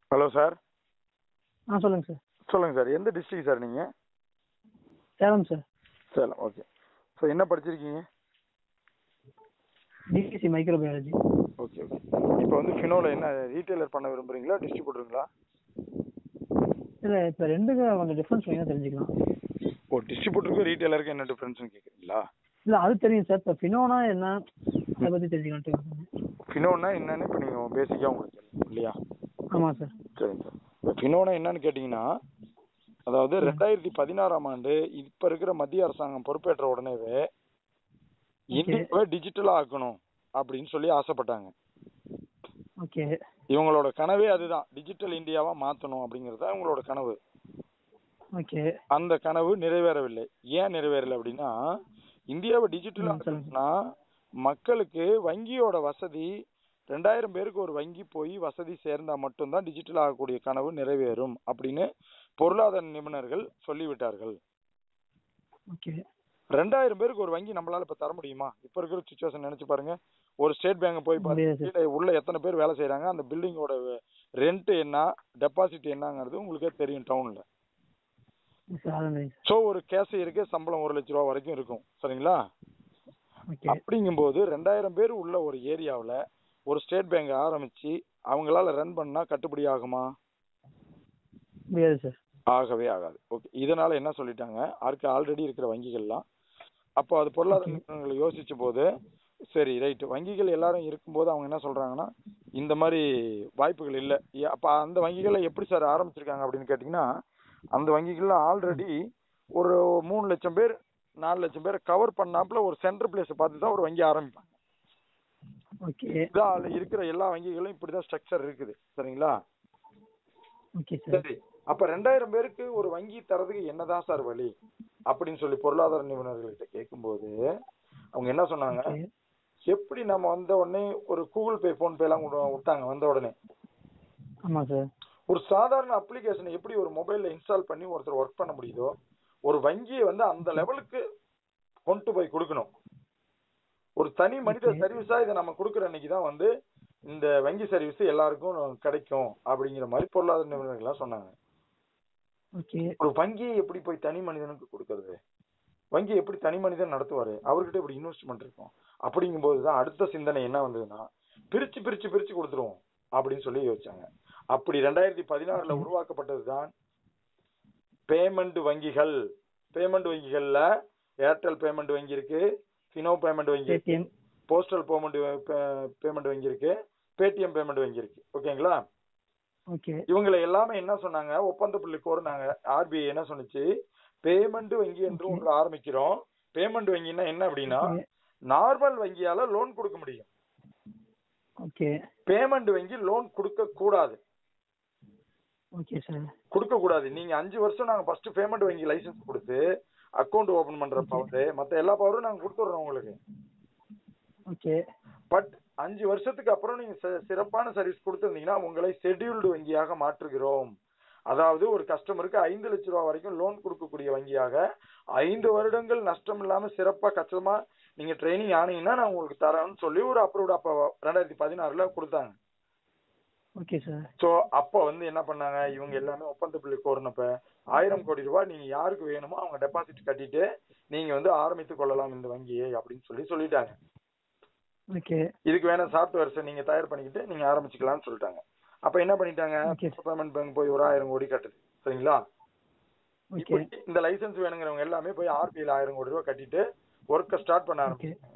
Hello sir ஆ சொல்லுங்க sir சொல்லுங்க sir எந்த டிஸ்ட்ரிக்ட் சார் நீங்க Salem sir Salem okay so என்ன படிச்சிருக்கீங்க பிஎஸ்சி மைக்ரோபயாலஜி ஓகே ஓகே இப்போ வந்து ஃபினோல என்ன ரீட்டைலர் பண்ண விரும்புறீங்களா டிஸ்ட்ரிபியூட்டருங்களா இல்லை இப்போ ரெண்டுக்கும் கொஞ்சம் டிஃப்ரென்ஸ் வேணும் தெரிஞ்சுக்கலாம் ஓ டிஸ்ட்ரிபியூட்டருக்கும் ரீட்டைலருக்கும் என்ன டிஃப்ரென்ஸ்னு கேட்குறீங்களா இல்லை அது தெரியும் சார் இப்போ ஃபினோனா என்ன அதை பற்றி தெரிஞ்சுக்கலாம் ஃபினோனா என்னன்னு இப்போ நீங்கள் பேசிக்காக உங்களுக்கு தெரியும் இல்லையா ஆமாம் சார் சரிங்க சார் இப்போ ஃபினோனா என்னன்னு கேட்டிங்கன்னா அதாவது ரெண்டாயிரத்தி பதினாறாம் ஆண்டு இப்போ இருக்கிற மத்திய அரசாங்கம் பொறுப்பேற்ற உடனேவே இந்தியாவை டிஜிட்டலாக ஆக்கணும் அப்படின்னு சொல்லி ஆசைப்பட்டாங்க ஓகே இவங்களோட கனவே அதுதான் டிஜிட்டல் இந்தியாவா மாத்தணும் அப்படிங்கிறது தான் இவங்களோட கனவு ஓகே அந்த கனவு நிறைவேறவில்லை ஏன் நிறைவேறல அப்படின்னா இந்தியாவை டிஜிட்டல் ம், சொல்லுங்க. ஆக்கணும்னா மக்களுக்கு வங்கியோட வசதி ரெண்டாயிரம் பேருக்கு ஒரு வங்கி போய் வசதி சேர்ந்தா மட்டும்தான் டிஜிட்டல் ஆகக்கூடிய கனவு நிறைவேறும் அப்படின்னு பொருளாதார நிபுணர்கள் சொல்லிவிட்டார்கள் ஓகே ரெண்டாயிரம் பேருக்கு ஒரு வங்கி நம்மளால இப்ப தர முடியுமா இப்ப இருக்கிற சுச்சுவேஷன் நினைச்சு பாருங்க ஒரு ஸ்டேட் பேங்க் போய் முடியாது பாருங்க கீழே உள்ள எத்தனை பேர் வேலை செய்யறாங்க அந்த பில்டிங்கோட ரெண்ட் என்ன டெபாசிட் என்னங்கிறது உங்களுக்கே தெரியும் டவுன்ல சார் அதான் தெரியும் ஸோ ஒரு கேஷியருக்கு சம்பளம் ஒரு லட்ச ரூபா வரைக்கும் இருக்கும் சரிங்களா ஓகே அப்படிங்கும்போது ரெண்டாயிரம் பேர் உள்ள ஒரு ஏரியாவுல ஒரு ஸ்டேட் பேங்க் ஆரம்பிச்சு அவங்களால ரன் பண்ணா கட்டுப்படி ஆகுமா முடியாது சார் ஆகவே ஆகாது ஓகே இதனால என்ன சொல்லிட்டாங்க அதுக்கு ஆல்ரெடி இருக்கிற வங்கிகள்லாம் அப்போ அது பொருளாதார Okay. நிபுணர்களை யோசிச்ச போது சரி ரைட் வங்கிகள் எல்லாரும் இருக்கும்போது அவங்க என்ன சொல்றாங்கன்னா இந்த மாதிரி வாய்ப்புகள் இல்லை அப்ப அந்த வங்கிகளை எப்படி சார் ஆரம்பிச்சிருக்காங்க அப்படின்னு கேட்டிங்கன்னா அந்த வங்கிகள்ல ஆல்ரெடி ஒரு மூணு லட்சம் பேர் நாலு லட்சம் பேரை கவர் பண்ணாப்புல ஒரு சென்டர் பிளேஸ் பார்த்து தான் ஒரு வங்கி ஆரம்பிப்பாங்க ஓகே இதான் அதுல இருக்கிற எல்லா வங்கிகளும் இப்படிதான் ஸ்ட்ரக்சர் இருக்குது சரிங்களா ஓகே சார் சரி அப்ப ரெண்டாயிரம் பேருக்கு ஒரு வங்கி தரதுக்கு என்னதான் சார் வழி அப்படின்னு சொல்லி பொருளாதார நிபுணர்கள்கிட்ட கேட்கும்போது அவங்க என்ன சொன்னாங்க ஓகே எப்படி நம்ம வந்த உடனே ஒரு கூகுள் பே போன் பே எல்லாம் கொண்டு விட்டாங்க வந்த உடனே ஆமாம் சார் ஒரு சாதாரண அப்ளிகேஷனை எப்படி ஒரு மொபைல்ல இன்ஸ்டால் பண்ணி ஒருத்தர் ஒர்க் பண்ண முடியுதோ ஒரு வங்கியை வந்து அந்த லெவலுக்கு கொண்டு போய் கொடுக்கணும் ஒரு தனி மனித Okay. சர்வீஸா இதை நம்ம கொடுக்குற அன்னைக்கு தான் வந்து இந்த வங்கி சர்வீஸ் எல்லாருக்கும் கிடைக்கும் அப்படிங்கிற மாதிரி பொருளாதார நிபுணர்கள்லாம் சொன்னாங்க ஓகே ஒரு வங்கியை எப்படி போய் தனி மனிதனுக்கு கொடுக்கறது வங்கி எப்படி தனி மனிதன் நடத்துவாரு அவர்கிட்ட இப்படி இன்வெஸ்ட்மெண்ட் இருக்கும் அப்படிங்கும்போது தான் அடுத்த சிந்தனை என்ன வந்ததுன்னா பிரிச்சு பிரிச்சு பிரிச்சு கொடுத்துருவோம் அப்படின்னு சொல்லி யோசிச்சாங்க அப்படி ரெண்டாயிரத்தி பதினாறுல Okay. உருவாக்கப்பட்டது தான் பேமெண்ட் வங்கிகள் பேமெண்ட் வங்கிகள்ல ஏர்டெல் பேமெண்ட் வங்கி இருக்கு ஃபினோ பேமெண்ட் வங்கி இருக்கு பேடிஎம் போஸ்டல் பேமெண்ட் பேமெண்ட் வங்கி இருக்கு பேடிஎம் பேமெண்ட் வங்கி இருக்கு ஓகேங்களா ஓகே இவங்களை எல்லாமே என்ன சொன்னாங்க ஒப்பந்த புள்ளி கோருனாங்க ஆர்பிஐ என்ன சொன்னுச்சு பேமெண்ட் வங்கி என்று Okay. ஒன்று ஆரம்பிக்கிறோம் பேமெண்ட் வங்கின்னா என்ன அப்படின்னா ஓகே நார்மல் வங்கியால லோன் கொடுக்க முடியும் ஓகே பேமெண்ட் வங்கி லோன் கொடுக்க கூடாது ஓகே சார் கொடுக்க கூடாது நீங்க அஞ்சு வருஷம் நாங்க ஃபர்ஸ்ட் பேமெண்ட் வங்கி லைசென்ஸ் கொடுத்து அக்கௌண்ட் ஓபன் பண்ற Okay. பவர் மத்த எல்லா பவரும் நாங்க கொடுத்துடுறோம் உங்களுக்கு ஓகே பட் அஞ்சு வருஷத்துக்கு அப்புறம் நீங்க சி- சிறப்பான சர்வீஸ் கொடுத்திருந்தீங்கன்னா உங்களை ஷெட்யூல்டு வங்கியாக மாற்றுகிறோம் அதாவது ஒரு கஸ்டமருக்கு ஐந்து லட்ச ரூபா வரைக்கும் லோன் கொடுக்கக்கூடிய வங்கியாக ஐந்து வருடங்கள் நஷ்டம் இல்லாம சிறப்பா கச்சிதமா நீங்க ட்ரைனிங் ஆனீங்கன்னா நான் உங்களுக்கு தரேன்னு சொல்லி ஒரு அப்ரூவ்ட் அப்ப ரெண்டாயிரத்தி பதினாறுல கொடுத்தாங்க ஓகே சார் சோ அப்ப வந்து என்ன பண்ணாங்க இவங்க எல்லாமே ஒப்பந்த புள்ளி கோரினப்ப ஆயிரம் கோடி ரூபாய் நீங்க யாருக்கு வேணுமோ அவங்க டெபாசிட் கட்டிட்டு நீங்க வந்து ஆரம்பித்துக் கொள்ளலாம் இந்த வங்கியை அப்படின்னு சொல்லி சொல்லிட்டாங்க ஓகே இதுக்கு வேணா சாஃப்ட்வேர்ஸ் நீங்க தயார் பண்ணிக்கிட்டு நீங்க ஆரம்பிச்சுக்கலாம்னு சொல்லிட்டாங்க அப்ப என்ன பண்ணிட்டாங்க Okay. பேமெண்ட் பேங்க் போய் ஒரு ஆயிரம் கோடி கட்டுது சரிங்களா ஓகே இப்படி இந்த லைசென்ஸ் வேணுங்கிறவங்க எல்லாமே போய் ஆர்பிஐல ஆயிரம் கோடி ரூபாய் கட்டிட்டு ஒர்க்கை ஸ்டார்ட் பண்ண ஓகே ஆரம்பிச்சாங்க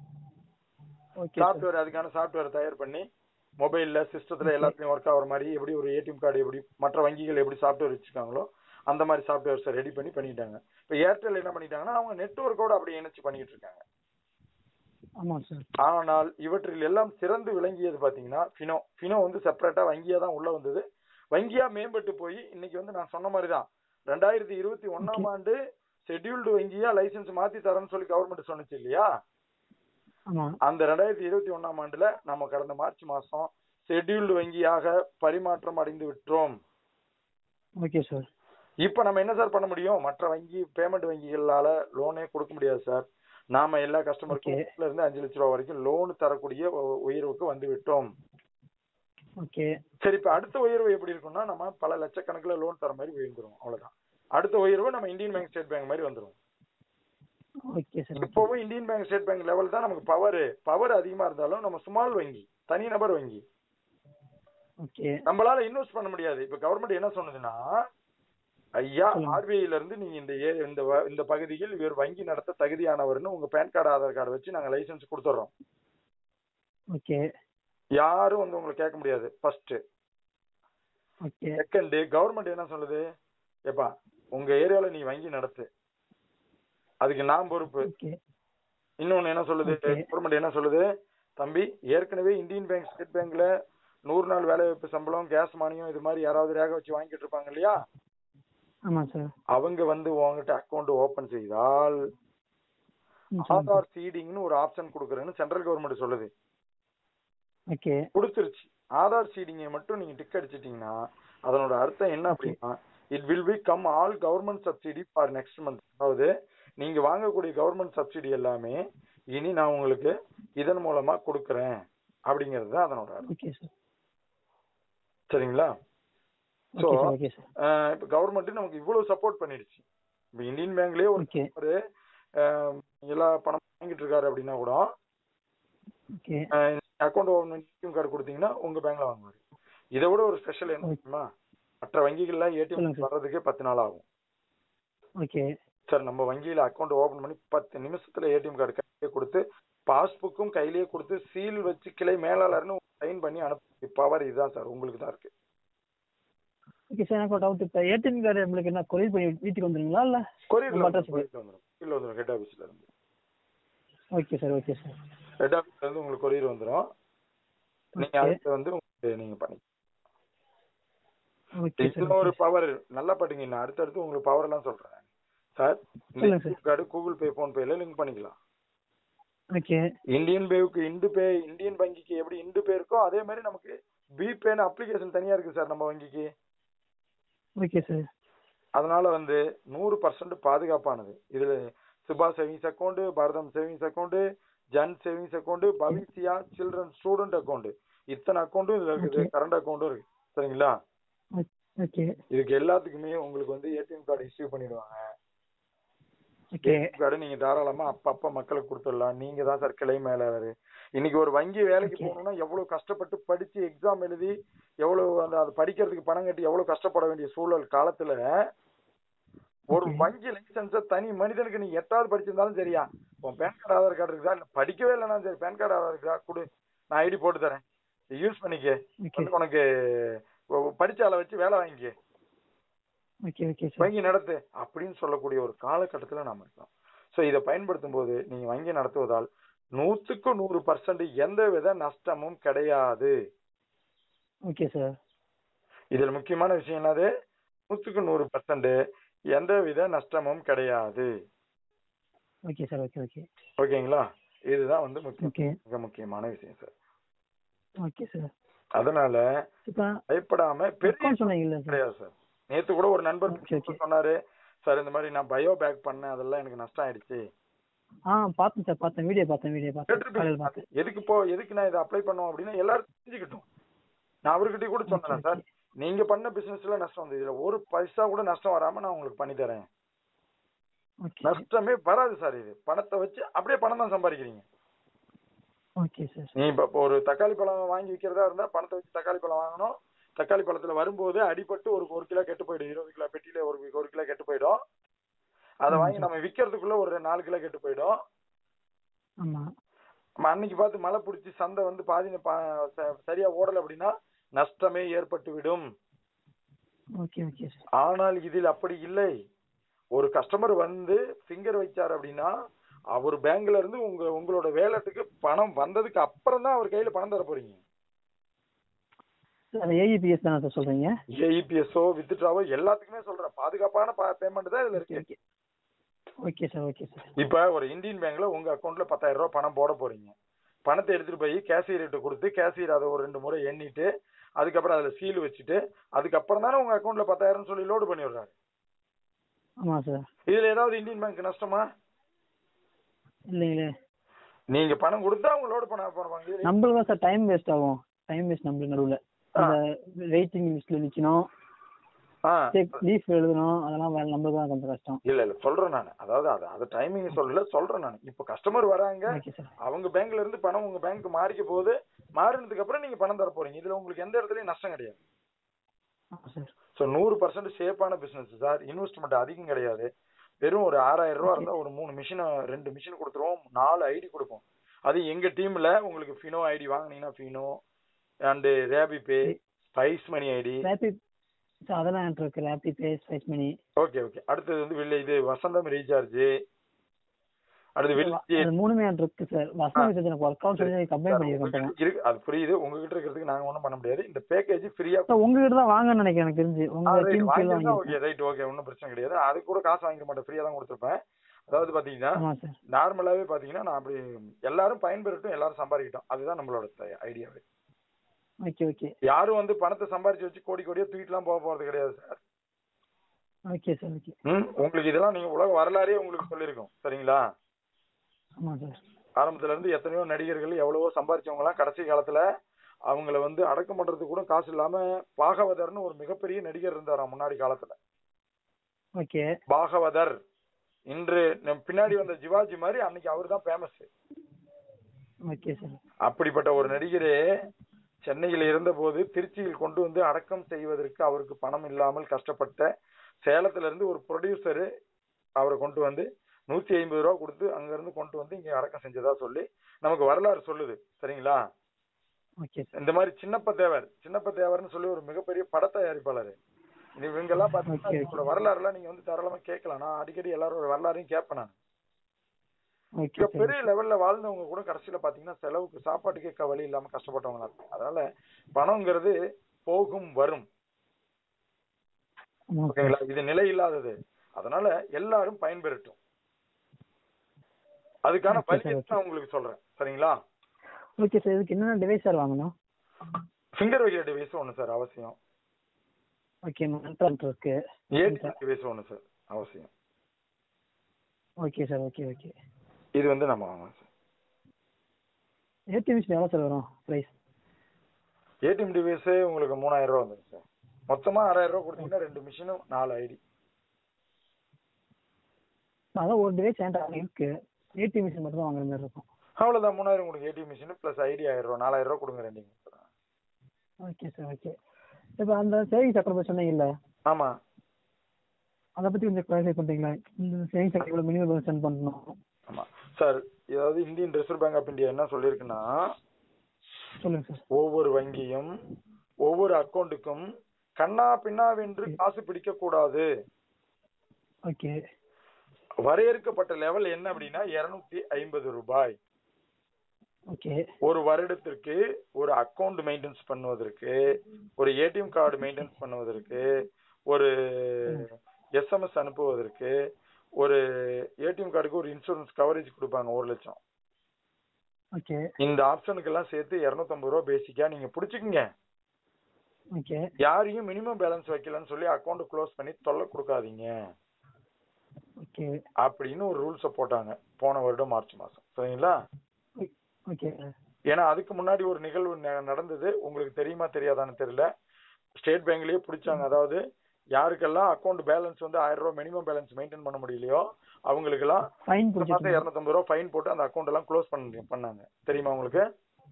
ஓகே சார் சாஃப்ட்வேர் அதுக்கான சாஃப்ட்வேர் தயார் பண்ணி மொபைல்ல சிஸ்டத்துல Okay. எல்லாத்துலயும் ஒர்க் ஆகுற மாதிரி எப்படி ஒரு ஏடிஎம் கார்டு எப்படி மற்ற வங்கிகள் எப்படி சாஃப்ட்வேர் வச்சிருக்காங்களோ அந்த மாதிரி சாஃப்ட்வேர்ஸை ரெடி பண்ணி பண்ணிட்டாங்க இப்போ ஏர்டெல் என்ன பண்ணிட்டாங்கன்னா அவங்க நெட்ஒர்க்கோட அப்படி இணைச்சு பண்ணிட்டு இருக்காங்க ஆமாம் சார் ஆனால் இவற்றில் எல்லாம் சிறந்து விளங்கியது பாத்தீங்கன்னா ஃபினோ ஃபினோ வந்து செப்பரேட்டா வங்கியா தான் உள்ள வந்தது வங்கியா மேம்பட்டு போய் இன்னைக்கு வந்து நான் சொன்ன மாதிரி தான் ரெண்டாயிரத்தி இருபத்தி ஒன்னாம் Okay. ஆண்டு ஷெட்யூல்டு வங்கியா லைசென்ஸ் மாத்தி தரேன்னு சொல்லி கவர்மெண்ட் சொன்னுச்சு இல்லையா ஆமாம் அந்த ரெண்டாயிரத்தி இருபத்தி ஒன்னாம் ஆண்டுல நம்ம கடந்த மார்ச் மாசம் ஷெட்யூல்டு வங்கியாக பரிமாற்றம் அடைந்து விட்டோம் ஓகே சார் இப்ப நம்ம என்ன சார் பண்ண முடியும் மற்ற வங்கி பேமெண்ட் வங்கிகளால லோனே கொடுக்க முடியாது சார் நாம எல்லா கஸ்டமருக்கும் Okay. ஒண்ணுல இருந்து அஞ்சு லட்ச ரூபா வரைக்கும் லோன் தரக்கூடிய உ- உயர்வுக்கு வந்து விட்டோம் ஓகே சரி இப்ப அடுத்த உயர்வு எப்படி இருக்கும்னா நம்ம பல லட்சக்கணக்குல லோன் தர மாதிரி உயர்ந்துரும் அவ்வளவுதான் அடுத்த உயர்வு நம்ம இந்தியன் பேங்க் ஸ்டேட் பேங்க் மாதிரி வந்துரும் ஓகே சார் ஓகே இப்போவும் Indian bank state bank level தான் நமக்கு பவர் பவர் அதிகமா இருந்தாலும் நம்ம ஸ்மால் வங்கி தனிநபர் வங்கி ஓகே நம்மளால இன்வெஸ்ட் பண்ண முடியாது இப்ப கவர்மெண்ட் என்ன சொன்னதுன்னா ஐயா சொல்லுங்க. ஆர்பிஐல இருந்து நீங்க இந்த ஏ இந்த வ- இந்த பகுதியில் இவர் வங்கி நடத்த தகுதியானவர்னு உங்க பேன் கார்டு ஆதார் கார்டு வச்சு நாங்க லைசென்ஸ் கொடுத்துட்றோம் ஓகே யாரும் வந்து உங்களை கேட்க முடியாது ஃபர்ஸ்ட் ஓகே செகண்ட் கவர்மெண்ட் என்ன சொல்லுது ஏப்பா உங்க ஏரியால நீ வங்கி நடத்து அதுக்கு நான் பொறுப்பு ஓகே இன்னொன்னு என்ன சொல்லுது Okay. கவர்மெண்ட் என்ன சொல்லுது தம்பி ஏற்கனவே இந்தியன் பேங்க் ஸ்டேட் பேங்க்ல நூறு நாள் வேலை வாய்ப்பு சம்பளம் கேஸ் மானியம் இது மாதிரி யாராவது ரேக வச்சு வாங்கிட்டு இருப்பாங்க இல்லையா ஆமாம் சார் அவங்க வந்து உங்ககிட்ட அக்கௌண்ட் ஓபன் செய்தால் ம் சொல்லுங்க ஆதார் சீடிங்னு ஒரு ஆப்ஷன் கொடுக்குறேன்னு சென்ட்ரல் கவர்மெண்ட் சொல்லுது ஓகே கொடுத்துருச்சு ஆதார் சீடிங்கை மட்டும் நீங்க டிக் அடிச்சிட்டீங்கன்னா அதனோட அர்த்தம் என்ன அப்படின்னா it will become all government subsidy for next month அதாவது நீங்க வாங்கக்கூடிய கவர்மெண்ட் சப்சிடி எல்லாமே இனி நான் உங்களுக்கு இதன் மூலமா கொடுக்கறேன் அப்படிங்கிறது தான் அதனோட அர்த்தம் ஓகே சார் சரிங்களா so okay sir okay sir இப்போ கவர்மெண்ட் நமக்கு இவ்வளவு சப்போர்ட் பண்ணிடுச்சு இப்போ இந்தியன் பேங்க்லயே ஒரு ஓகே ஒரு ஆஹ், எல்லா பணம் வாங்கிட்டு இருக்காரு அப்படின்னா கூட ஓகே அக்கௌண்ட் ஓபன் கார்டு கொடுத்தீங்கன்னா உங்க பேங்க்ல வாங்குவாரு இதை விட ஒரு ஸ்பெஷல் என்ன தெரியுமா மற்ற வங்கிகள்ல ஏடிஎம் சொல்லுங்க சார். வர்றதுக்கே பத்து நாள் ஆகும் ஓகே சார் நம்ம வங்கியில அக்கௌண்ட் ஓபன் பண்ணி பத்து நிமிஷத்துல ஏடிஎம் கார்டு கையிலே கொடுத்து பாஸ்புக்கும் கையிலேயே கொடுத்து சீல் வச்சு கிளை மேலாளர்னு சைன் பண்ணி அனுப்பி பவர் இதுதான் சார் உங்களுக்கு தான் இருக்கு ஓகே சார் எனக்கு ஒரு டவுட் இப்போ ஏடிஎம் கார்டு நம்மளுக்கு என்ன கொரியர் பண்ணி வீட்டுக்கு வந்துருங்களா இல்லை கொரியர்ல நம்ம வந்துரும், address கொரியர்ல வந்துரும் கீழ வந்துரும் ஹெட் ஆபீஸ்ல இருந்து okay sir okay sir head ஆபீஸ்ல இருந்து உங்களுக்கு கொரியர் வந்துரும் நீங்க ஓகே அதுக்கு வந்து உங்களுக்கு நீங்க பண்ணி ஓகே சார் இதுல ஒரு பவர் நல்லா பாட்டுங்க நான் அடுத்தடுத்து உங்களுக்கு பவர் எல்லாம் சொல்றேன் சார் சொல்லுங்க sir. Card Google pay phone பேல லிங்க் பண்ணிக்கலாம் ஓகே இந்தியன் பேவுக்கு இண்டு பே இந்தியன் வங்கிக்கு எப்படி இண்டு பே இருக்கோ அதே மாதிரி நமக்கு பி பேன்னு அப்ளிகேஷன் தனியா இருக்கு சார் நம்ம வங்கிக்கு ஓகே சார் அதனால வந்து நூறு பர்சன்ட் பாதுகாப்பானது இதுல Subha savings account Bharatam savings account Jan savings account Bhavishya children student account இத்தனை அக்கௌண்ட்டும் இதுல இருக்குது Okay. கரண்ட் அக்கௌண்ட்டும் இருக்கு சரிங்களா ஓகே இதுக்கு எல்லாத்துக்குமே உங்களுக்கு வந்து ஏடிஎம் கார்டு இஷ்யூ பண்ணிடுவாங்க ஓகே கார்டு நீங்க தாராளமா அப்பப்ப மக்களுக்கு கொடுத்துடலாம் நீங்க தான் சார் கிளை மேலாளர் இன்னைக்கு ஒரு வங்கி வேலைக்கு Okay. போகணும்னா எவ்வளவு கஷ்டப்பட்டு படிச்சு எக்ஸாம் எழுதி எவ்வளவு அந்த அது படிக்கிறதுக்கு பணம் கட்டி எவ்வளவு கஷ்டப்பட வேண்டிய சூழல் காலத்துல ஒரு Okay. வங்கி லைசன்ஸ தனி மனிதனுக்கு நீ எட்டாவது படிச்சிருந்தாலும் சரியா உன் பேன் கார்டு ஆதார் கார்டு இருக்குதா இல்ல படிக்கவே இல்லைனா சரி பேன் கார்டு ஆதார் இருக்குதா கொடு நான் ஐடி போட்டு தரேன் யூஸ் பண்ணிக்க ஓகே வந்து உனக்கு உ- படிச்ச ஆளை வச்சு வேலை வாங்கிக்க ஓகே ஓகே சார் வங்கி நடத்து அப்படின்னு சொல்லக்கூடிய ஒரு காலகட்டத்துல நாம இருக்கோம் சோ இதை பயன்படுத்தும் போது நீங்க வங்கி நடத்துவதால் நூத்துக்கு நூறு பர்சன்ட் எந்த வித நஷ்டமும் கிடையாது ஓகே சார் இதுல முக்கியமான விஷயம் என்னது நூத்துக்கு நூறு பர்சன்ட் எந்த வித நஷ்டமும் கிடையாது ஓகே சார் ஓகே ஓகே ஓகேங்களா இதுதான் வந்து முக்கியம் ஓகே மிக முக்கியமான விஷயம் சார் ஓகே சார் அதனால இப்போ பயப்படாம பெரிய அக்கௌண்ட் சொன்னீங்கல்ல சார் கிடையாது சார் நேத்து கூட ஒரு நண்பர் Okay, okay. சொன்னாரு சார் இந்த மாதிரி நான் பயோ பேக் பண்ணேன் அதெல்லாம் எனக்கு நஷ்டம் ஆயிடுச்சு ஆ பார்த்தேன் சார் பார்த்தேன் வீடியோ பார்த்தேன் வீடியோ பார்த்தேன் காலையில் பார்த்தேன் கேட்டிருப்பீங்க எதுக்கு போ எதுக்கு நான் இதை அப்ளை பண்ணோம் அப்படின்னா எல்லாரும் தெரிஞ்சுக்கிட்டோம் நான் அவர்கிட்ட கூட சொன்னேன் சார் நீங்க பண்ண பிசினஸ்ல நஷ்டம் வந்து இதுல ஒரு பைசா கூட நஷ்டம் வராம நான் உங்களுக்கு பண்ணி தரேன் ஓகே நஷ்டமே வராது சார் இது பணத்தை வச்சு அப்படியே பணம் தான் சம்பாதிக்கிறீங்க ஓகே சார் நீ இப்ப இப்போ ஒரு தக்காளி பழம் வாங்கி விக்கிறதா இருந்தா பணத்தை வச்சு தக்காளி பழம் வாங்கணும் தக்காளி பழத்துல வரும்போது அடிபட்டு ஒரு ஒரு கிலோ கெட்டு போயிடும் இருபது கிலோ பெட்டியில ஒரு ஒரு கிலோ கெட்டு போயிடும் அதை ஆமா வாங்கி சார். நம்ம விக்கிறதுக்குள்ள ஒரு நாலு கிலோ கெட்டு போயிடும் ஆமாம் நம்ம அன்னைக்கு பார்த்து மழை பிடிச்சி சந்தை வந்து பாதி பா- ச- சரியா ஓடல அப்படின்னா நஷ்டமே ஏற்பட்டு விடும் ஓகே ஓகே சார் ஆனால் இதில் அப்படி இல்லை ஒரு கஸ்டமர் வந்து ஃபிங்கர் வச்சார் அப்படின்னா அவர் பேங்க்ல இருந்து உங்க உங்களோட வேலட்டுக்கு பணம் வந்ததுக்கு அப்புறம் தான் அவர் கையில பணம் தர போறீங்க சார் ஏஇபிஎஸ் தானே சார் சொல்கிறீங்க ஏஇபிஎஸ்ஓ வித்ட்ராவோ எல்லாத்துக்குமே சொல்றேன் பாதுகாப்பான பேமெண்ட் தான் இதுல ஓகே இருக்கு okay okay sir okay sir இப்ப ஒரு இந்தியன் பேங்க்ல உங்க அக்கௌண்ட்ல பத்தாயிரம் ரூபாய் பணம் போட போறீங்க பணத்தை எடுத்துட்டு போய் கேஷியர்கிட்ட கொடுத்து கேஷியர் அதை ஒரு ரெண்டு முறை எண்ணிட்டு அதுக்கப்புறம் அதுல சீல் வச்சுட்டு அதுக்கப்புறம் தானே உங்க அக்கௌண்ட்ல பத்தாயிரம் சொல்லி லோடு பண்ணி விடுறாரு ஆமாம் சார் இதுல ஏதாவது இந்தியன் பேங்க் நஷ்டமா இல்லைங்களே நீங்க பணம் கொடுத்தா அவங்க லோடு பண்ண போறாங்க இதுல நம்மளுக்கு தான் சார் டைம் வேஸ்ட் ஆகும் டைம் வேஸ்ட் நம்மளுக்கு நடுவில் அந்த வெயிட்டிங் லிஸ்ட்ல நிக்கணும் ஆ செக் லீஃப் எழுதணும் அதெல்லாம் வேலை நம்மளுக்கு தான் கொஞ்சம் கஷ்டம் இல்ல இல்ல சொல்றேன் நான் அதாவது அது அது டைமிங் சொல்லல சொல்றேன் நான் இப்போ கஸ்டமர் வராங்க ஓகே சார் அவங்க பேங்க்ல இருந்து பணம் உங்க பேங்க் மாறிக்க போகுது மாறினதுக்கு அப்புறம் நீங்க பணம் தர போறீங்க இதுல உங்களுக்கு எந்த இடத்துலயும் நஷ்டம் கிடையாது ஆமாம் சார் ஸோ நூறு பர்சன்ட் சேஃபான பிசினஸ் சார் இன்வெஸ்ட்மெண்ட் அதிகம் கிடையாது வெறும் ஒரு ஆறாயிரம் ரூபா Okay. இருந்தா ஒரு மூணு மிஷினை ரெண்டு மிஷின் கொடுத்துருவோம் நாலு ஐடி கொடுப்போம் அது எங்க டீம்ல உங்களுக்கு ஃபினோ ஐடி வாங்குனீங்கன்னா Fino and Rapipay Spice Money ID Rapipay sir அதெல்லாம் என்கிட்ட இருக்கு Rapipay Spice Money okay okay அடுத்தது வந்து வில்லே இது வசந்தம் ரீசார்ஜ் அடுத்து வில்லேஜ் அது மூணுமே என்கிட்ட இருக்கு சார் வசனம் மெசேஜ் எனக்கு ஒர்க் அவுட் சொல்லி கம்பைன் பண்ணியிருக்கேன் இருக்கு அது புரியுது உங்ககிட்ட இருக்கிறதுக்கு நாங்க ஒண்ணும் பண்ண முடியாது இந்த பேக்கேஜ் ஃப்ரீயா சார் உங்ககிட்ட தான் வாங்கன்னு நினைக்கிறேன் எனக்கு தெரிஞ்சு உங்க டீம் கீழ வாங்கியிருக்கேன் ஓகே ரைட் ஓகே ஒன்றும் பிரச்சனை கிடையாது அது கூட காசு வாங்கிக்க மாட்டேன் ஃப்ரீயா தான் கொடுத்துருப்பேன் அதாவது பாத்தீங்கன்னா ஆமா சார் நார்மலாவே பாத்தீங்கன்னா நான் அப்படி எல்லாரும் பயன்பெறட்டும் எல்லாரும் சம்பாதிக்கட்டும் அதுதான் நம்மளோட ஐடியாவே ஓகே ஓகே யாரும் வந்து பணத்தை சம்பாரிச்சு வச்சு கோடி கோடியா தூக்கிட்டுலாம் போக போறது கிடையாது சார் ஓகே சார் ஓகே ம் உங்களுக்கு இதெல்லாம் நீங்க உலக வரலாறே உங்களுக்கு சொல்லியிருக்கோம் சரிங்களா ஆமா சார் ஆரம்பத்துல இருந்து எத்தனையோ நடிகர்கள் எவ்வளவோ சம்பாரிச்சவங்க எல்லாம் கடைசி காலத்துல அவங்கள வந்து அடக்கம் பண்றதுக்கு கூட காசு இல்லாம பாகவதர்னு ஒரு மிகப்பெரிய நடிகர் இருந்தாராம் முன்னாடி காலத்துல ஓகே பாகவதர் இன்று நம் பின்னாடி வந்த சிவாஜி மாதிரி அன்னைக்கு அவர் தான் ஃபேமஸ் ஓகே சார் அப்படிப்பட்ட ஒரு நடிகரே சென்னையில் இருந்தபோது திருச்சியில் கொண்டு வந்து அடக்கம் செய்வதற்கு அவருக்கு பணம் இல்லாமல் கஷ்டப்பட்ட சேலத்துல இருந்து ஒரு ப்ரொடியூசரு அவரை கொண்டு வந்து நூத்தி ஐம்பது ரூபா கொடுத்து அங்க இருந்து கொண்டு வந்து இங்க அடக்கம் செஞ்சதா சொல்லி நமக்கு வரலாறு சொல்லுது சரிங்களா ஓகே சார் இந்த மாதிரி சின்னப்ப தேவர் சின்னப்ப தேவர்னு சொல்லி ஒரு மிகப்பெரிய பட தயாரிப்பாளர் இவங்க எல்லாம் பாத்தீங்கன்னா Okay, okay. இவங்களோட வரலாறுலாம் நீங்க வந்து தாராளமா கேட்கலாம் நான் அடிக்கடி எல்லாரோட வரலாறையும் கேட்பேன் நான் ஓகே மிக சார் பெரிய லெவல்ல வாழ்ந்தவங்க கூட கடைசியில பாத்தீங்கன்னா செலவுக்கு சாப்பாட்டுக்கே க- வழி இல்லாம கஷ்டப்பட்டவங்க இருப்பாங்க அதனால பணம்ங்கிறது போகும் வரும் ஆமா சார் ஓகேங்களா இது நிலை இல்லாதது அதனால எல்லாரும் பயன்பெறட்டும் அதுக்கான Okay, வழி sir, okay. நான் உங்களுக்கு சொல்றேன் சரிங்களா ஓகே சார் இதுக்கு என்னென்ன டிவைஸ் சார் வாங்கணும் ஃபிங்கர் வைக்கிற டிவைஸ் ஒண்ணு சார் அவசியம் ஓகே மென்ட்ரல் இருக்கு ஏடிஎம் டிவைஸ் ஒண்ணு சார் அவசியம் ஓகே சார் ஓகே ஓகே இது வந்து நம்ம வாங்கலாம் சார் ஏடிஎம் மிஷின் எவ்வளோ சார் வரும் ப்ரைஸ் ஏடிஎம் டிவைஸே உங்களுக்கு மூணாயிரம் ரூபா வந்துடும் சார் மொத்தமா ஆறாயிரம் ரூபா கொடுத்தீங்கன்னா ரெண்டு மிஷினும் நாலு ஐடி அதான் ஒரு டிவைஸ் என்கிட்ட இருக்கு ஏடிஎம் மிஷின் மட்டும் தான் வாங்குற மாதிரி இருக்கும் அவ்வளவுதான் மூணாயிரம் கொடுங்க ஏடிஎம் மிஷின் பிளஸ் ஐடி ஆயிரம் ரூபா நாலாயிரம் ரூபா கொடுங்க ரெண்டு ஓகே சார் ஓகே இப்போ அந்த சேவிங்ஸ் அக்கௌண்ட் பற்றி சொன்னீங்கல்ல ஆமா அதை பற்றி கொஞ்சம் கிளாரிஃபை பண்ணுறீங்களா இந்த சேவிங்ஸ் அக்கௌண்ட் இவ்வளோ மினிமம் பேலன்ஸ் சென்ட் பண்ணணும் ஆமா சார் இதாவது Indian reserve bank of India என்ன சொல்லியிருக்குன்னா சொல்லுங்க சார் ஒவ்வொரு வங்கியும் ஒவ்வொரு அக்கௌண்ட்டுக்கும் கண்ணா பின்னாவென்று காசு பிடிக்க கூடாது ஓகே வரையறுக்கப்பட்ட லெவல் என்ன அப்படின்னா இருநூத்தி ஐம்பது ரூபாய் ஓகே ஒரு வருடத்திற்கு ஒரு அக்கவுண்ட் மெயின்டெனன்ஸ் பண்ணுவதற்கு ஒரு ஏடிஎம் கார்டு மெயின்டெனன்ஸ் பண்ணுவதற்கு ஒரு எஸ்எம்எஸ் அனுப்புவதற்கு ஒரு ஏடிஎம் கார்டுக்கு ஒரு இன்சூரன்ஸ் கவரேஜ் கொடுப்பாங்க ஒரு லட்சம் ஓகே இந்த ஆப்ஷனுக்கெல்லாம் சேர்த்து 250 ரூபா பேசிக்கா நீங்க புடிச்சுக்குங்க ஓகே யாரையும் மினிமம் பேலன்ஸ் வைக்கலன்னு சொல்லி அக்கௌண்ட் க்ளோஸ் பண்ணி தொல்லை கொடுக்காதீங்க ஓகே அப்படின்னு ஒரு ரூல்ஸை போட்டாங்க போன வருடம் மார்ச் மாசம் சரிங்களா ஓகே ஏன்னா அதுக்கு முன்னாடி ஒரு நிகழ்வு ந- நடந்தது உங்களுக்கு தெரியுமா தெரியாதான்னு தெரியல ஸ்டேட் பேங்க்லயே பிடிச்சாங்க அதாவது யாருக்கெல்லாம் அக்கௌண்ட் பேலன்ஸ் வந்து ஆயிரம் ரூபாய் மினிமம் பேலன்ஸ் மெயின்டைன் பண்ண முடியலையோ அவங்களுக்கெல்லாம் ஃபைன் இந்த மாசம் பிடிச்சிருக்கோம் இருநூத்தம்பது ரூபா ஃபைன் போட்டு அந்த அக்கௌண்ட் எல்லாம் க்ளோஸ் பண்ணி பண்ணாங்க தெரியுமா உங்களுக்கு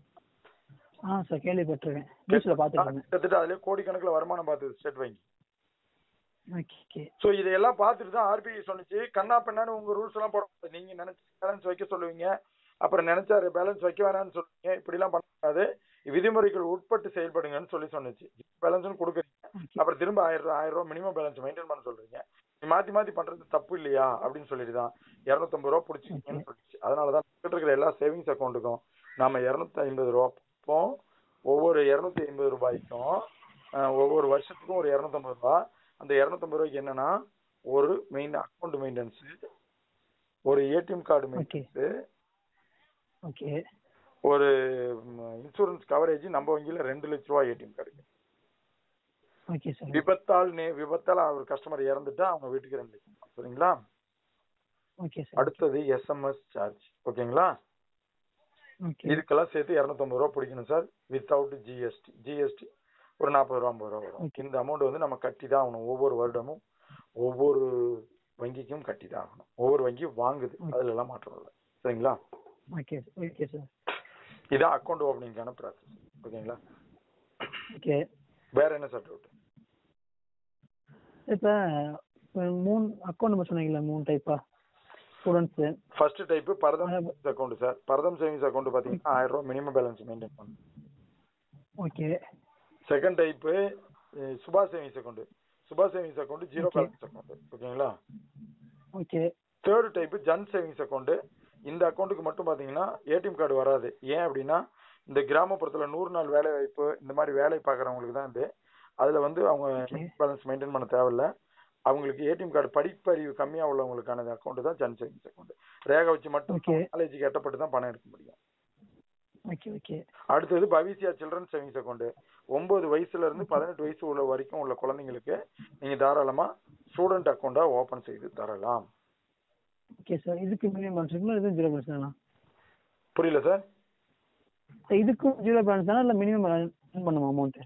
ஆ சார் கேள்விப்பட்டிருக்கேன் நியூஸில் பார்த்துருக்கேன் கிட்டத்தட்ட அதுலயே கோடிக்கணக்குல வருமானம் பார்த்தது ஸ்டேட் வங்கி ஓகே ஓகே சோ இதையெல்லாம் பார்த்துட்டு தான் ஆர்பிஐ சொன்னுச்சு கண்ணா பெண்ணான்னு உங்க ரூல்ஸ் எல்லாம் போட கூடாது. நீங்க நினைச்ச பேலன்ஸ் வைக்க சொல்லுவீங்க அப்புறம் நினைச்சா பேலன்ஸ் வைக்க வேணாம்னு சொல்லுவீங்க இப்படி எல்லாம் பண்ணக்கூடாது விதிமுறைகள் உட்பட்டு செயல்படுங்கன்னு சொல்லி சொன்னுச்சு பேலன்ஸ் கொடுக்குறீங்க ஓகே அப்புறம் திரும்ப ஆயிரம் ரூபாய் ஆயிரம் ரூபாய் மினிமம் பேலன்ஸ் மெயின்டைன் பண்ண சொல்றீங்க நீ மாத்தி மாத்தி பண்றது தப்பு இல்லையா அப்படின்னு சொல்லிட்டு தான் இருநூத்தம்பது ரூபா பிடிச்சிங்கன்னு சொல்லிச்சு அதனாலதான் நம்மகிட்ட இருக்கிற எல்லா சேவிங்ஸ் அக்கௌண்ட்டுக்கும் நாம இருநூத்தி ஐம்பது ரூபா பார்ப்போம் ஒவ்வொரு இருநூத்தி ஐம்பது ரூபாய்க்கும் அஹ், ஒவ்வொரு வருஷத்துக்கும் ஒரு இருநூத்தம்பது ரூபா அந்த இருநூத்தம்பது ரூபாய்க்கு என்னன்னா ஒரு மெயின் அக்கௌண்ட் மெயின்டெனன்ஸ் ஒரு ஏடிஎம் கார்டு மெயின்டெனன்ஸ் ஓகே ஒரு இன்சூரன்ஸ் கவரேஜ் நம்ம வங்கியில ரெண்டு லட்ச ரூபாய் ஏடிஎம் கார்டு ஓகே சார் விபத்தால் நே விபத்தால் ஒரு கஸ்டமர் இறந்துட்டா அவங்க வீட்டுக்கு ரெண்டு லட்சம் ரூபாய். சரிங்களா ஓகே சார் அடுத்தது எஸ்எம்எஸ் சார்ஜ் ஓகேங்களா ஓகே இதுக்கெல்லாம் சேர்த்து 250 ரூபா பிடிக்கணும் சார் வித்தவுட் ஜிஎஸ்டி ஜிஎஸ்டி ஒரு நாற்பது ரூபா ஐம்பது ரூபா வரும் Okay. இந்த அமௌண்ட் வந்து நம்ம கட்டி தான் ஆகணும் ஒவ்வொரு வருடமும் ஒவ்வொரு வங்கிக்கும் கட்டி தான் ஆகணும் ஒவ்வொரு வங்கியும் வாங்குது Okay. அதுல எல்லாம் மாற்றம் இல்லை சரிங்களா ஓகே ஓகே சார் இதான் அக்கௌண்ட் ஓப்பனிங்கான ப்ராசஸ் ஓகேங்களா ஓகே வேற என்ன சார் டவுட் இப்போ மூணு அக்கௌண்ட் நம்பர் சொன்னீங்களா மூணு டைப்பா students first type Bharatam savings account sir Bharatam savings account பாத்தீங்கன்னா ஆயிரம் ரூபாய் மினிமம் பேலன்ஸ் மெயின்டைன் பண்ணணும் okay second type Subha savings account Subha savings account zero Okay. Balance account ஓகேங்களா okay third type Jan savings account இந்த அக்கௌண்ட்டுக்கு மட்டும் பாத்தீங்கன்னா ஏடிஎம் கார்டு வராது ஏன் அப்படின்னா இந்த கிராமப்புறத்துல நூறு நாள் வேலை வாய்ப்பு இந்த மாதிரி வேலை பார்க்குறவங்களுக்கு தான் இது அதுல வந்து அவங்க Okay. பேலன்ஸ் மெயின்டைன் பண்ண தேவையில்ல அவங்களுக்கு ஏடிஎம் கார்டு படிப்பறிவு கம்மியா உள்ளவங்களுக்கான அக்கௌண்ட் தான் ஜன் சேவிங்ஸ் அக்கௌண்ட் ரேகை வச்சு மட்டும் Okay. காலேஜுக்கு எட்டப்பட்டு தான் பணம் எடுக்க முடியும் ஓகே ஓகே அடுத்தது பவிசியா சில்ட்ரன் சேவிங்ஸ் அக்கௌண்ட் ஒன்பது வயசுல இருந்து பதினெட்டு வயசு உள்ள வரைக்கும் உள்ள குழந்தைங்களுக்கு நீங்க தாராளமா ஸ்டூடெண்ட் அக்கௌண்டா ஓபன் செய்து தரலாம் ஓகே சார் இதுக்கு மினிமம் பேலன்ஸ் இருக்குமா இதுவும் ஜீரோ பேலன்ஸ் தானா புரியல சார் சார் இதுக்கும் ஜீரோ பேலன்ஸ் தானா இல்லை மினிமம் பேலன்ஸ் பண்ணுமா அமௌண்ட்டு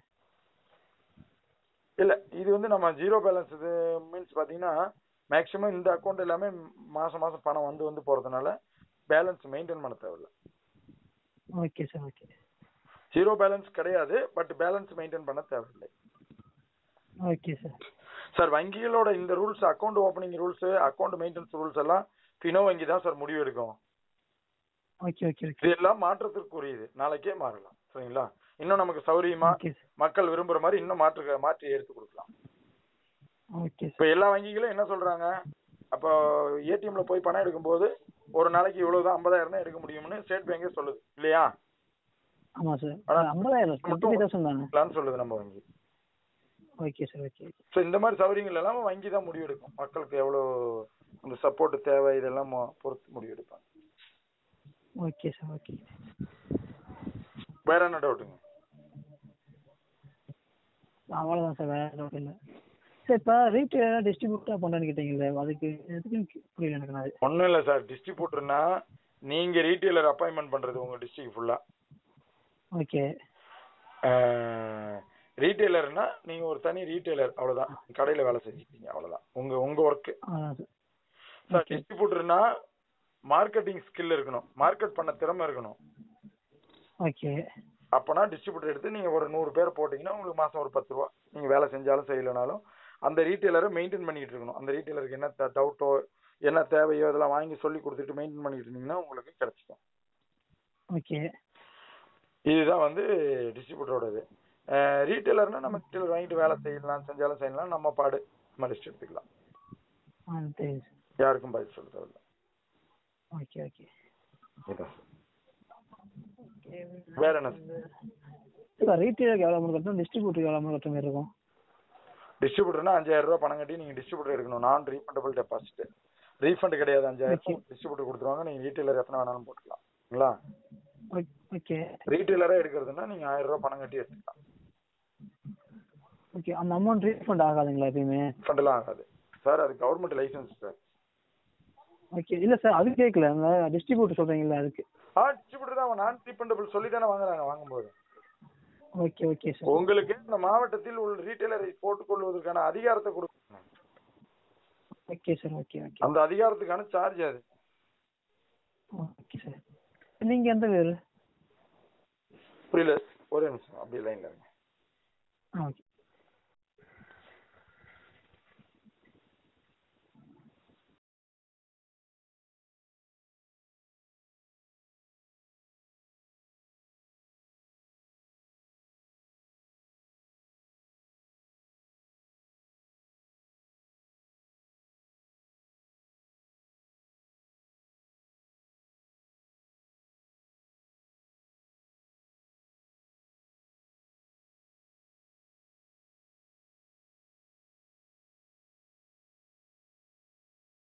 இல்ல இது வந்து நம்ம ஜீரோ பேலன்ஸ் இது மீன்ஸ் பாத்தீங்கன்னா மேக்ஸிமம் இந்த அக்கௌண்ட் எல்லாமே மாசம் மாசம் பணம் வந்து வந்து போறதுனால பேலன்ஸ் மெயின்டைன் பண்ண தேவையில்ல okay sir okay zero balance கிடையாது பட் பேலன்ஸ் மெயின்டைன் பண்ண தேவையில்லை ஓகே சார் சார் வங்கிகளோட இந்த rules account opening rules account maintenance rules எல்லாம் ஃபினோ வங்கி தான் சார் முடிவு எடுக்கும் ஓகே ஓகே ஓகே இது எல்லாம் மாற்றத்திற்குரியது நாளைக்கே மாறலாம் சரிங்களா இன்னும் நமக்கு சௌரியமா ஓகே சார் மக்கள் விரும்புற மாதிரி இன்னும் மாற்று மாற்றி எடுத்து கொடுக்கலாம் ஓகே இப்ப சார் எல்லா வங்கிகளும் என்ன சொல்றாங்க அப்போ ஏடிஎம்ல போய் பணம் எடுக்கும்போது ஒரு நாளைக்கு இவ்வளவுதான் ஐம்பதாயிரம் தான் எடுக்க முடியும்னு ஸ்டேட் பேங்கே சொல்லுது இல்லையா ஆமாம் சார் ஆனா- ஐம்பதாயிரம் டுவெண்ட்டி ஃபைவ் தௌசண்ட் தானே பிளான் சொல்லுது நம்ம வங்கி ஓகே சார் ஓகே ஸோ இந்த மாதிரி சௌகரியங்கள் எல்லாம் வங்கி தான் முடிவு எடுக்கும் மக்களுக்கு எவ்வளவு இந்த சப்போர்ட் தேவை இதெல்லாம் மொ- பொறுத்து முடிவு எடுப்பாங்க ஓகே சார் ஓகே வேற என்ன டவுட்டுங்க அவ்வளோதான் சார் வேற டவுட் இல்லை சார் இப்போ ரீட்டைலாக டிஸ்ட்ரிபியூட்டாக பண்ணுறேன்னு கேட்டீங்களே அதுக்கு எதுக்கு புரியல எனக்கு நான் அது ஒண்ணும் இல்ல சார் டிஸ்ட்ரிபியூட்டர்னா நீங்க ரீட்டைலர் அப்பாயின்மெண்ட் பண்றது உங்க டிஸ்ட்ரிக்ட் ஃபுல்லா ஓகே ரீட்டைலர்னா நீங்க ஒரு தனி ரீட்டைலர் அவ்வளவுதான் கடையில வேலை செஞ்சுட்டீங்க அவ்வளவுதான் உங்க உங்க ஒர்க் அதான் சார் சார் Okay. டிஸ்ட்ரிபியூட்டர்னா மார்க்கெட்டிங் ஸ்கில் இருக்கணும் மார்க்கெட் பண்ண திறமை இருக்கணும் ஓகே அப்பனா டிஸ்ட்ரிபியூட்டர் எடுத்து நீங்க ஒரு நூறு பேர் போட்டீங்கன்னா உங்களுக்கு மாசம் ஒரு பத்து ரூபா நீங்க வேலை செஞ்சாலும் செய்யலைனாலும் அந்த ரீட்டைலரை மெயின்டைன் பண்ணிட்டு இருக்கணும் அந்த ரீட்டைலருக்கு என்ன டவுட்டோ என்ன தேவையோ இதெல்லாம் வாங்கி சொல்லி கொடுத்துட்டு மெயின்டைன் பண்ணிட்டு இருந்தீங்கன்னா உங்களுக்கு கிடைச்சிடும் ஓகே இதுதான் வந்து டிஸ்ட்ரிபியூட்டரோட இது ரீட்டைலர்னா நம்ம ரீட்டைலர் வாங்கிட்டு வேலை செய்யலாம் செஞ்சாலும் செய்யலாம் நம்ம பாடு நம்ம லிஸ்ட் எடுத்துக்கலாம் ஆ தெரியுது சார் யாருக்கும் பதில் சொல்ல தேவையில்ல ஓகே ஓகே இதான் வேற என்ன சார் ரீட்டைலுக்கு எவ்வளோ அமௌண்ட் கட்டணும் டிஸ்ட்ரிபியூட்டருக்கு எவ்வளோ அமௌண்ட் கட்டுற மாதிரி இருக்கும் டிஸ்ட்ரிபியூட்டர்னா அஞ்சாயிரம் ரூபாய் பணம் கட்டி நீங்க டிஸ்ட்ரிபியூட்டர் எடுக்கணும் நான் ரீஃபண்டபிள் டெபாசிட் ரீஃபண்ட் கிடையாது அஞ்சாயிரம் Okay. டிஸ்ட்ரிபியூட்டர் கொடுத்துருவாங்க நீங்க ரீட்டைலர் எத்தனை வேணாலும் போட்டுக்கலாம்ங்களா ஓகே ரீட்டைலரா எடுக்கிறதுனா நீங்க ஆயிரம் ரூபாய் பணம் கட்டி எடுத்துக்கலாம் ஓகே அந்த அமௌண்ட் ரீஃபண்ட் ஆகாதுங்களா எப்பயுமே ரீஃபண்ட் எல்லாம் ஆகாது சார் அது கவர்மெண்ட் லைசன்ஸ் சார் ஓகே இல்லை சார் அது கேட்கல அந்த டிஸ்ட்ரிபியூட்டர் சொல்கிறீங்களா அதுக்கு ஆ டிஸ்ட்ரிபியூட்டர் தான் நான் ரீஃபண்டபிள் சொல்லி தானே வாங்குறாங்க வாங்கும்போது ஓகே ஓகே சார் உங்களுக்கு இந்த மாவட்டத்தில் உள்ள ரீட்டைலரை போட்டுக்கொள்வதற்கான அதிகாரத்தை கொடுக்கணும் ஓகே சார் ஓகே ஓகே அந்த அதிகாரத்துக்கான சார்ஜ் அது ஓகே சார் நீங்கள் எந்த பேர் புரியல ஒரே நிமிஷம் அப்படியே லைன்ல இருங்க ஆ ஓகே